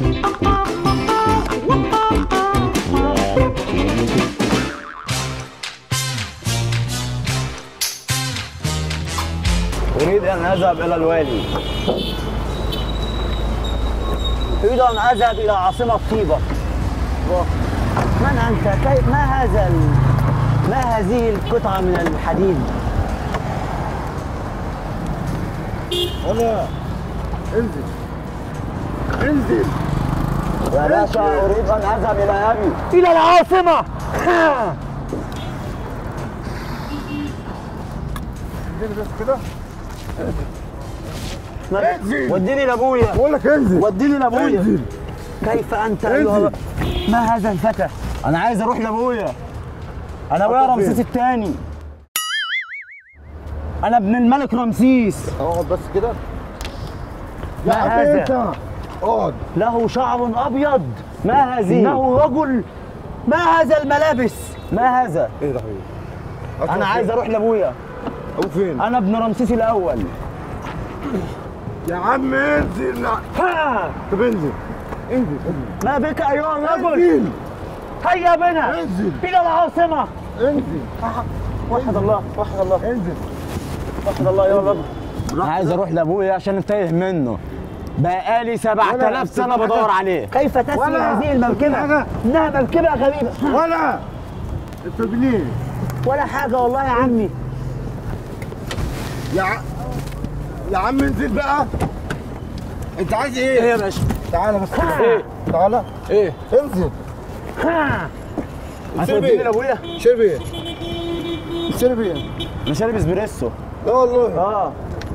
أريد أن أذهب إلى الوالي أريد أن أذهب إلى عاصمة طيبة من أنت؟ كيف ما هذا ال... ما هذه القطعة من الحديد؟ ولا انزل انزل يا باشا أريد أن أذهب إلى أبي إلى العاصمة انزل بس كده انزل. وديني لأبويا بقول لك انزل وديني لأبويا انزل كيف أنت أيها ما هذا الفتى؟ أنا عايز أروح لأبويا أنا أبويا أطلع فين؟ رمسيس الثاني أنا ابن الملك رمسيس اقعد بس كده ما يا عم هذا؟ انت اقعد له شعر أبيض ما هذه؟ إنه رجل ما هذا الملابس؟ ما هذا؟ ايه ده حبيبي أنا عايز أروح لأبويا او فين أنا ابن رمسيس الأول يا عم انزل لا. ها طب انزل انزل انزل ما بك أيها الرجل انزل هيا بنا انزل إلى العاصمة انزل وحد الله وحد الله انزل وحد الله يا رب انا عايز اروح لابويا عشان انتهي منه بقالي 7000 سنه بدور عليه كيف تسري ولا هذه المركبه حاجة. انها مركبه غريبه ولا انت بنيه ولا حاجه والله يا عمي يا ع... يا عم انزل بقى انت عايز ايه؟ ايه يا باشا تعالى بس كده. ايه تعالى ايه انزل ها شرب هتوديني ايه؟ لابويا شرب ايه؟ شرب ايه؟ انا شارب اسبريسو لا والله اه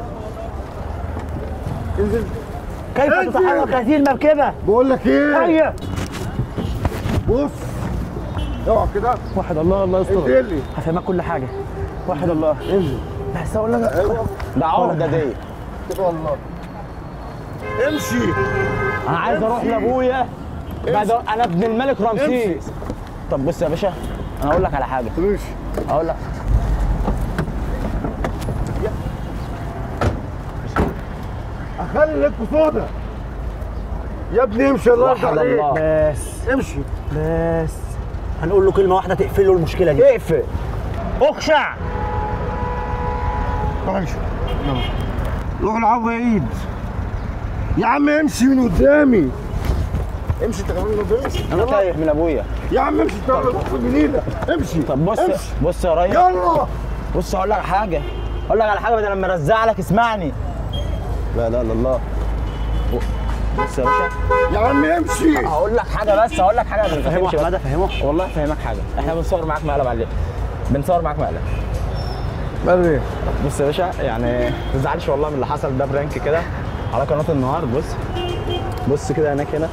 انزل كيف انزل. تتحرك هذه المركبه بقول لك ايه؟ هيا بص اقعد كده وحد الله الله يستر انزل لي هفهمك كل حاجه وحد الله انزل بس اقول لك ايوه ده عقده دي كده والله امشي انا عايز اروح لابويا بعد انا ابن الملك رمسيس طب بص يا باشا انا اقول لك على حاجه امشي اقول لك اخلي لك صودا يا ابني امشي الله يرضى وحد عليك الله بس امشي بس هنقول له كلمه واحده تقفل له المشكله دي اقفل اخشع ماشي يلا. روح العب يا ايد يا عم امشي من قدامي امشي انت كمان من قدامي انا تايه من ابويا يا عم امشي انت ولا في الجنينه امشي طب بص امشي بص يا ريس يلا بص هقول لك حاجه اقول لك على حاجه بدل لما ارزع لك اسمعني لا لا لا الله بص يا باشا يا عم امشي هقول لك حاجه بس هقول لك حاجه فهمه بس. احمد افهمه والله افهمك حاجه احنا بنصور معاك مقلب عليه بنصور معاك مقلب مالي ايه بص يا باشا يعني ما تزعلش والله من اللي حصل ده برانك كده على قناه النهار بص بص كده هناك هنا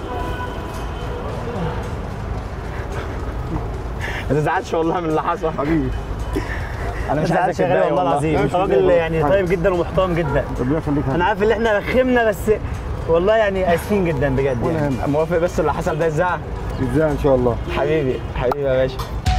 ما تزعلش والله من اللي حصل حبيبي انا مش مش عايزك عايز تتضايق والله العظيم انت ماشي، راجل زي يعني الفل. طيب جدا ومحترم جدا ربنا يخليك انا عارف ان احنا رخمنا بس والله يعني اسفين جدا بجد ولا يعني يهمك موافق بس اللي حصل ده يزعل ازاي ان شاء الله حبيبي حبيبي يا باشا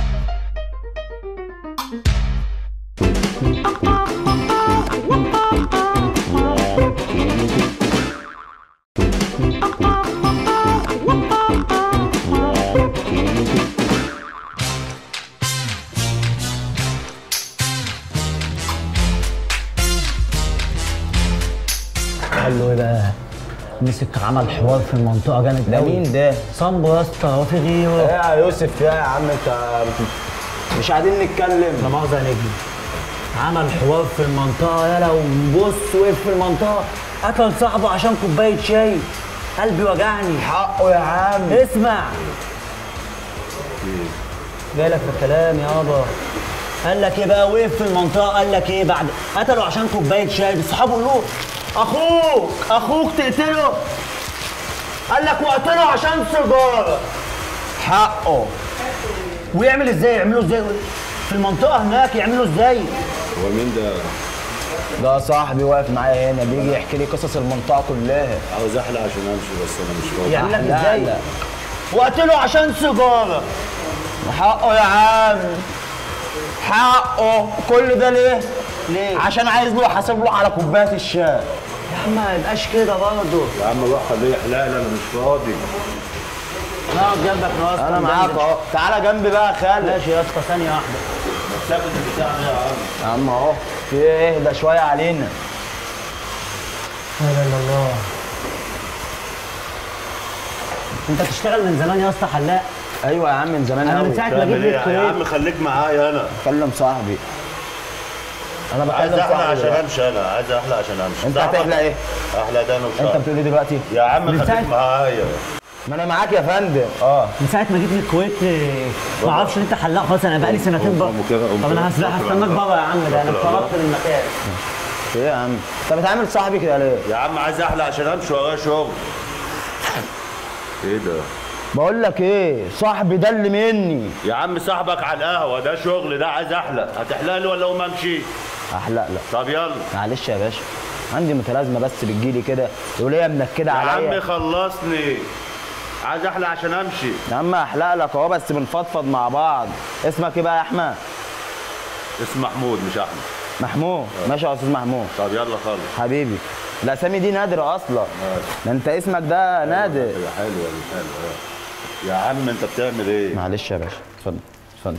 قال له ايه بقى مسك عمل حوار في المنطقه جامد ده قوي مين ده؟ صامبو يا اسطى هو في غيره ايه يا يوسف يا عم انت مش قاعدين لا نتكلم مؤاخذه يا نجم عمل حوار في المنطقه يالا وبص وقف في المنطقه قتل صاحبه عشان كوبايه شاي قلبي وجعني حقه يا عم اسمع جايلك في الكلام يابا قال لك ايه بقى وقف في المنطقه قال لك ايه بعد قتلوا عشان كوبايه شاي بس صحابه له اخوك اخوك تقتله قال لك وقتله عشان سيجاره حقه ويعمل ازاي يعملوا ازاي في المنطقه هناك يعملوا ازاي هو مين ده؟ ده صاحبي واقف معايا هنا بيجي يحكي لي قصص المنطقه كلها عاوز احلق عشان امشي بس انا مش فاضي يعمل لك لا، ازاي لا. وقتله عشان سيجاره حقه يا عم حقه كل ده ليه؟ ليه عشان عايز له حاسب له على كوبايه الشاي احمد ما يبقاش كده برضه يا عم روح خليه يحلق لي انا مش فاضي نقعد جنبك نقعد انا معاك اهو تعالى جنبي بقى يا خالد ماشي يا اسطى ثانيه واحده ساكت البتاع ده يا عم يا عم اهو في ايه اهدى شويه علينا لا اله الا الله انت بتشتغل من زمان يا اسطى حلاق ايوه يا عم من زمان انا من قوي ساعه ما تعمل جيت ايه لي يا الكويت عم خليك معايا انا بكلم صاحبي انا عايز بكلم احلق صاحبي عشان دلوقتي. امشي انا عايز احلق عشان امشي انت صاحبك؟ هتحلق ايه؟ احلى ده انا انت وشعر بتقول ايه دلوقتي؟ يا عم من ساعة- خليك معايا ما انا معاك يا فندم اه من ساعه ما جيت من الكويت إيه، ما اعرفش ان انت حلاق خالص انا بقالي سنتين قوم- بره قوم كده، قوم طب انا كده. هسرح شكراً هستناك الله. بره يا عم ده انا شكراً الله. اتطردت من المكان ايه يا عم؟ انت بتعامل صاحبي كده ليه؟ يا عم عايز احلق عشان امشي ورايا شغل ايه ده بقول لك ايه؟ صاحبي ده اللي مني يا عم صاحبك على القهوه ده شغل ده عايز احلق هتحلق لي ولا اقوم امشي احلق لك طب يلا معلش يا باشا عندي متلازمه بس بتجيلي كده وليا منكده يا عم عليا خلصني عايز احلق عشان امشي يا عم احلق لك اهو بس بنفضفض مع بعض اسمك ايه بقى يا احمد؟ اسم محمود مش احمد محمود ماشي يا استاذ محمود طب يلا خلص حبيبي الاسامي دي نادره اصلا ده انت اسمك ده نادر يا حلوه دي حلوه يا عم انت بتعمل ايه معلش يا باشا اتفضل اتفضل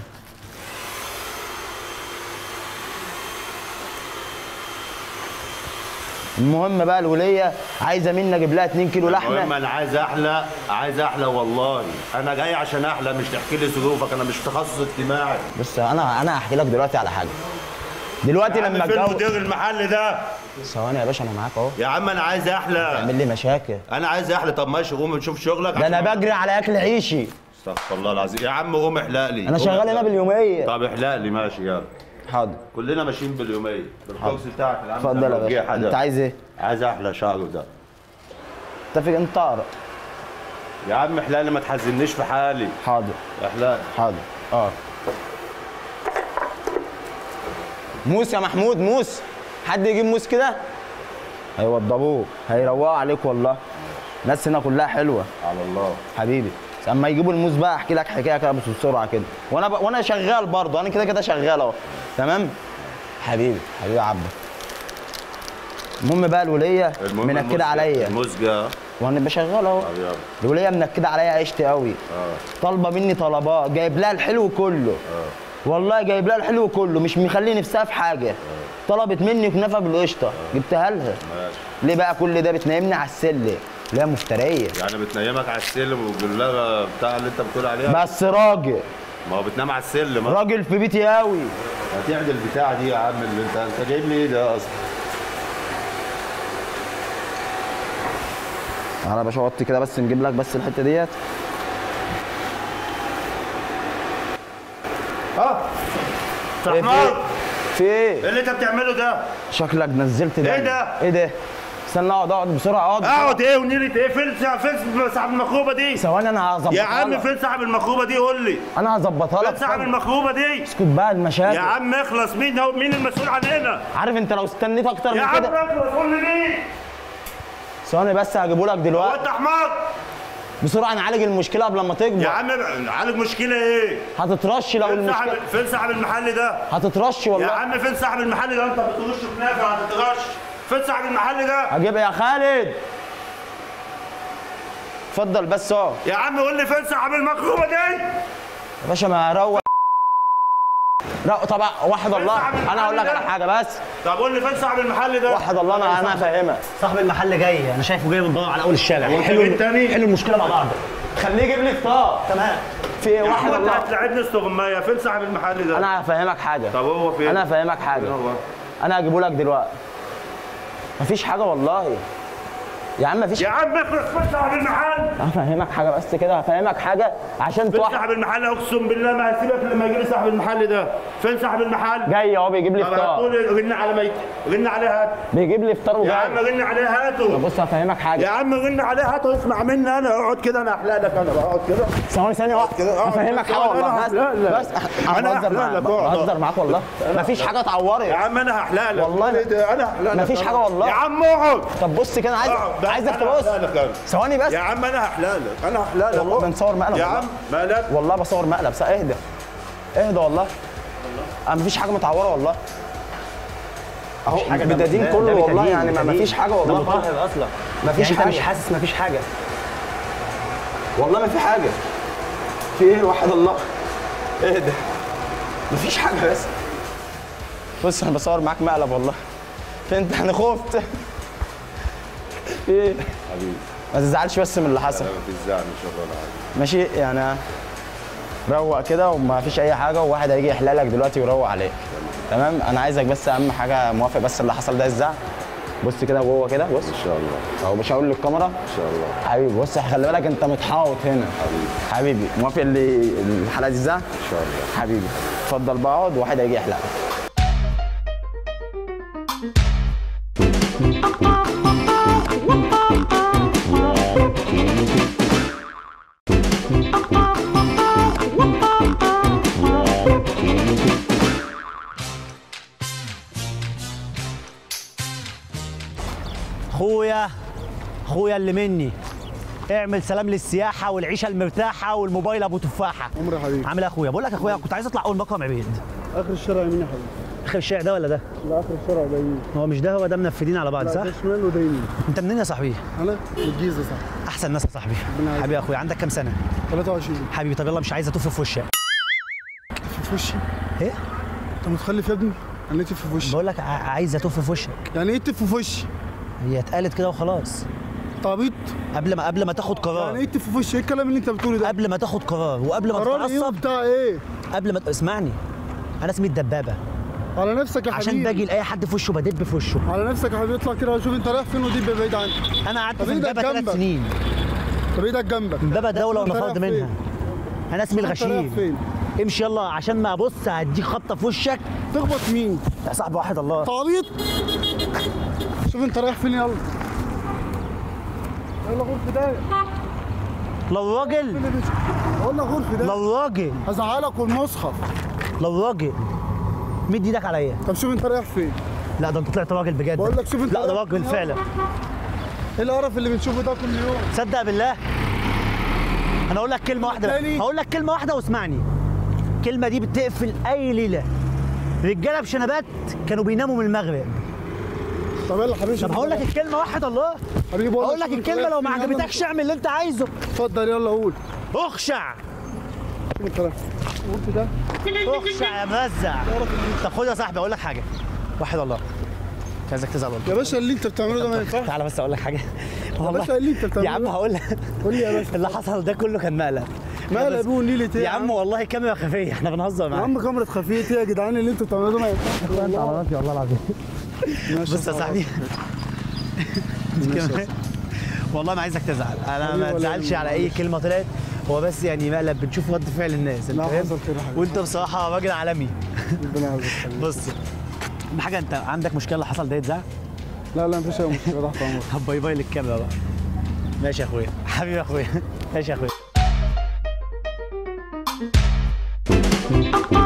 المهم بقى الوليه عايزه مني اجيب لها 2 كيلو المهم لحمه انا عايز احلق عايز احلق والله انا جاي عشان احلق مش تحكي لي ظروفك انا مش تخصص اجتماعي بص انا انا هحكي لك دلوقتي على حاجه دلوقتي يا عم لما فين اتجوز مدير المحل ده ثواني يا باشا انا معاك اهو يا عم انا عايز احلق تعمل لي مشاكل انا عايز احلق طب ماشي قوم نشوف شغلك ده انا عشان- بجري على اكل عيشي استغفر الله العظيم يا عم قوم احلق لي انا قوم شغال احلق. هنا باليوميه طب احلق لي ماشي يلا حاضر كلنا ماشيين باليوميه بالكرسي بتاعك العم اتفضل يا باشا انت عايز ايه؟ عايز احلق شعره ده انت في انت اقرا يا عم احلق لي ما تحزنيش في حالي حاضر احلق لي. حاضر اه موس يا محمود موس حد يجيب موس كده هيوضبوك هيروقوا عليك والله الناس هنا كلها حلوه على الله حبيبي بس اما يجيبوا الموس بقى احكي لك حكايه كده بس بسرعه كده وانا ب... وانا شغال برضه انا كده كده شغال اهو تمام حبيبي حبيبي عبد المهم بقى الوليه المهم منكده المزجة- عليا المزجه وانا بشغل اهو طب يلا الوليه منكده عليا عشت قوي اه طالبه مني طلبات جايب لها الحلو كله والله جايب لها الحلو كله مش مخلي نفسها في حاجه طلبت مني كنافه بالقشطه جبتها لها ماشي ليه بقى كل ده بتنامني على السلم اللي هي مفتريه يعني بتنيمك على السلم والجلابه بتاع اللي انت بتقول عليها بس راجل ما هو بتنام على السلم ها؟ راجل في بيتي قوي هتعدل البتاع دي يا عم اللي انت انت جايب لي ايه ده اصلا تعالى يا باشا وطي كده بس نجيب لك بس الحته ديت اه ايه في صحمار ايه؟ في ايه؟ ايه اللي انت بتعمله ده شكلك نزلت ده ايه ده؟ ايه ده؟ استنى اقعد اقعد بسرعه اقعد بسرعة. اقعد ايه ونيلة ايه فين فين صاحب المخروبه دي ثواني انا هظبطها يا عم لك. فين صاحب المخروبه دي قول لي انا هظبطها فين لك صاحب ثانية. المخروبه دي اسكت بقى المشاكل يا عم اخلص مين هو مين المسؤول عننا عارف انت لو استنيت اكتر يا من عم كده اخلص قول لي مين ثواني بس هجيبه لك هو دلوقتي انت حمار بسرعه نعالج المشكله قبل ما يا تكبر عم عالج مشكله ايه هتترش لو فين صاحب المشكله فين صاحب المحل ده هتترش يا والله عم فين صاحب المحل ده انت بترش كنافه هتترش فين صاحب المحل ده هجيب يا خالد اتفضل بس اهو يا عم قول لي فين صاحب المخروبه دي يا باشا ما روق لا طبعا وحد الله انا هقول لك على حاجه بس طب قول لي فين صاحب المحل ده وحد الله انا انا فاهمك صاحب المحل جاي انا شايفه جاي من بره على اول الشارع وانت حلو جيت تاني؟ حلو المشكله مع بعض خليه يجيب لي فطار تمام في ايه يا وحد عم انت الله هتلاعبني استغمايه فين صاحب المحل ده انا هفهمك حاجه طب هو فين انا هفهمك حاجه فين هو؟ انا هجيبه لك دلوقتي مفيش حاجه والله يا عم مفيش يا عم اخلص فين صاحب المحل هفهمك حاجه بس كده هفهمك حاجه عشان فين توحد صاحب المحل اقسم بالله ما هسيبك لما يجي لي صاحب المحل ده فين صاحب المحل جاي اهو بيجيب لي طب فطار هتقول رن على ميت رن عليه هات بيجيب لي فطار يا عم وجاي رن عليه هاته بص هفهمك يا حاجه عم رن عليه هاته اسمع مني انا اقعد كده انا احلق لك انا بقعد كده ثواني ثانيه واحده كده، اقعد هفهمك كده، حاجه والله أنا بس لا، لا. بس أنا انا بهزر هحلق معاك لك، اقعد. بهزر معاك والله مفيش حاجه يا اتعورت عم انا هحلق لك والله إيه ده؟ انا هحلق لك مفيش أنا. حاجة والله. يا عم اقعد طب بص كده عايز اقعد بس عايزك أنا تبص هحلق لك أنا. ثواني بس يا عم انا هحلق لك انا هحلق لك والله اقعد. بنصور مقلب يا والله. عم مالك والله بصور مقلب سا اهدى اهدى والله انا مفيش حاجه متعوره والله اهو مفيش حاجة ده- بدادين ده- كله ده والله بتدين، يعني ما بتدين. فيش حاجه ده والله مطهر اصلا مفيش يعني انت مش حاجة. حاسس مفيش حاجه والله ما في حاجه في ايه وحد الله ايه ده مفيش حاجه بس بص انا بصور معاك مقلب والله انت انا خفت في ايه حبيبي ما تزعلش بس من اللي حصل لا مفيش زعل ان شاء الله ولا حاجه ماشي يعني روق كده وما فيش اي حاجه وواحد هيجي يحلالك دلوقتي ويروق عليك تمام انا عايزك بس اهم حاجه موافق بس اللي حصل ده الزعل بص كده جوه كده بص ان شاء الله اهو مش هقول للكاميرا ان شاء الله حبيبي بص خلي بالك انت متحاوط هنا حبيبي حبيبي موافق اللي الحلقه دي الزعل ان شاء الله حبيبي اتفضل بقى اقعد وواحد هيجي يحلقك اخويا اخويا اللي مني اعمل سلام للسياحه والعيشه المرتاحه والموبايل ابو تفاحه عمر يا حبيبي عامل ايه يا اخويا بقول لك يا اخويا كنت عايز اطلع اول مقام عبيد اخر الشارع يمين يا حبيبي اخر الشارع ده ولا ده لا اخر الشارع ده يمين هو مش ده هو ده منفذين على بعض لا صح ده شمال وده يمين انت منين يا صاحبي انا من الجيزه صح احسن ناس يا صاحبي ربنا يعزك. حبيبي يا اخويا عندك كام سنه 23 حبيبي طب يلا مش عايز اتوف في وشك في وشي ايه انت متخلف يا ابني يعني ايه تف في وشي بقول لك ع- عايز اتوف في وشك يعني ايه تف في وشي هي اتقالت كده وخلاص انت عبيط قبل ما قبل ما تاخد يعني قرار ايه تف في وشي ايه الكلام اللي انت بتقوله ده قبل ما تاخد قرار وقبل ما قرار ايه تتعصب بتاع ايه قبل ما اسمعني انا اسمي الدبابه على نفسك يا حبيبي عشان باجي لاي حد في وشه بدب في وشه على نفسك يا حبيبي اطلع كده شوف انت رايح فين ودي بعيد عنك انا قعدت طب في إيدك امبابه ثلاث جنبك. سنين طب ايدك جنبك امبابه دوله أنت رايح ونفرد فين؟ منها انا اسمي أنت رايح الغشيم فين امشي يلا عشان ما ابص هديك خبطه في وشك تخبط مين يا صاحبي واحد الله انت عبيط شوف انت رايح فين يلا يلا غرفة ده لو راجل اقول لك غرفة ده لو راجل هزعلك والمصحف لو راجل مد ايدك عليا طب شوف انت رايح فين لا ده انت طلعت راجل بجد بقول لك شوف انت لا ده رايح راجل فين فعلا ايه القرف اللي بنشوفه ده كل يوم تصدق بالله انا اقول لك كلمه واحده تاني؟ هقول لك كلمه واحده واسمعني الكلمه دي بتقفل اي ليله رجاله بشنبات كانوا بيناموا من المغرب طب يلا حبيبي طب هقول لك الكلمه واحد الله حبيبي بقول هقول لك شوف انت الكلمه رايح لو ما فين، يلا. عجبتكش اعمل اللي انت عايزه اتفضل يلا قول اخشع شوف انت رايح قلت ده اخشع يا مرزع طب خد يا صاحبي اقول لك حاجه واحد الله مش عايزك تزعل والله يا باشا اللي انت بتعمله ده ما ينفعش تعالى بس اقول لك حاجه يا باشا اللي انت بتعمله يا عم ده. هقول لك قول لي يا باشا اللي حصل ده كله كان مقلب مقلب ايه ونيلة ايه يا عم والله كاميرا خفيه احنا بنهزر يا معاك عم كاميرا خفيه ايه يا جدعان اللي انتوا بتعملوه ده ما ينفعش انت عملتي والله العظيم ماشي بص يا صاحبي والله ما عايزك تزعل انا حبيبي ما ولا تزعلش يهمك. على اي كلمه طلعت هو بس يعني مقلب بنشوف رد فعل الناس انت لا، فاهم حصل خير يا حبيبي. وانت بصراحه راجل عالمي ربنا يعزك حبيبي. بص أهم حاجه انت عندك مشكله اللي حصل ده يتزعل لا لا مفيش اي مشكله تحت امرك طب باي باي للكاميرا بقى ماشي يا اخويا حبيبي يا اخويا ماشي يا اخويا